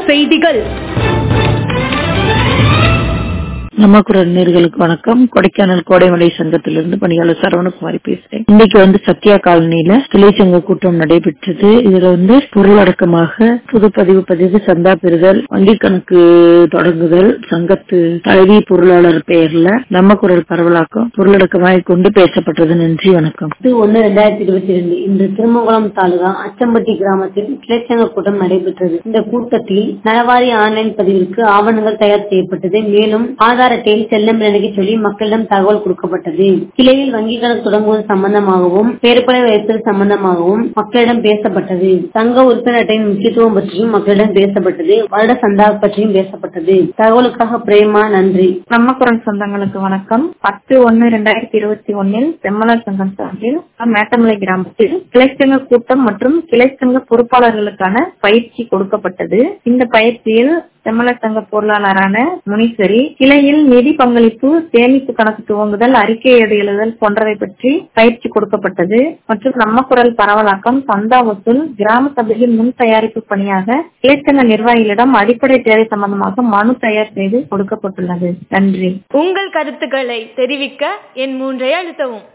செய்திகள் நம்ம குரல் நேர்களுக்கு வணக்கம் கொடைக்கானல் கோடைமலை சங்கத்திலிருந்து பணியாளர் சரவணகுமாரி பேசுறேன் இன்னைக்கு வந்து சத்யா காலனியில தொழிற்சங்க கூட்டம் நடைபெற்றது இதுல வந்து பொருளடக்கமாக புதுப்பதிவு பதிவு சந்தா பெறுதல் வங்கி கணக்கு தொடங்குதல் சங்கத்து தலைவி பொருளாளர் பெயர்ல நம்ம குரல் பரவலாக்கம் பொருளடக்கமாக கொண்டு பேசப்பட்டது நன்றி வணக்கம் பத்து ஒன்னு ரெண்டாயிரத்தி இருபத்தி ரெண்டு இன்று திருமங்கலம் தாலுகா அச்சம்பட்டி கிராமத்தில் கிளைச்சங்க கூட்டம் நடைபெற்றது இந்த கூட்டத்தில் நலவாரி ஆன்லைன் பதிவிற்கு ஆவணங்கள் தயார் செய்யப்பட்டது மேலும் ஆதார் அட்டையில் செல்லம் நிலைக்கு சொல்லி மக்களிடம் தகவல் கொடுக்கப்பட்டது கிளையில் வங்கி கணக்கு தொடங்குவது சம்பந்தமாகவும் பேர்படை வைத்தல் சம்பந்தமாகவும் மக்களிடம் பேசப்பட்டது சங்க உறுப்பினர் அட்டையின் முக்கியத்துவம் பற்றியும் மக்களிடம் பேசப்பட்டது வருட சந்தா பற்றியும் பேசப்பட்டது தகவலுக்காக பிரேமா நன்றி நம்ம குரல் சொந்தங்களுக்கு வணக்கம் பத்து ஒன்னு ரெண்டாயிரத்தி இருபத்தி ஒன்னில் செம்மலர் சங்கம் சார்பில் மேட்டமலை கிராமத்தில் கிளைச்சங்க கூட்டம் மற்றும் கிளைச்சங்க பொறுப்பாளர்களுக்கான பயிற்சி கொடுக்கப்பட்டது இந்த பயிற்சியில் செம்மலர் சங்க பொருளாளரான முனீஸ்வரி கிளையில் நிதி பங்களிப்பு சேமிப்பு கணக்கு துவங்குதல் அறிக்கை எழுதுதல் போன்றவை பற்றி பயிற்சி கொடுக்கப்பட்டது மற்றும் நம்ம குரல் பரவலாக்கம் சந்தா வசூல் கிராம சபையில் முன் தயாரிப்பு பணியாக கிளைச்சங்க நிர்வாகிகளிடம் அடிப்படை தேவை சம்பந்தமாக மனு தயார் செய்து கொடுக்கப்பட்டுள்ளது நன்றி உங்கள் கருத்துக்களை தெரிவிக்க என் மூன்றை அழுத்தவும்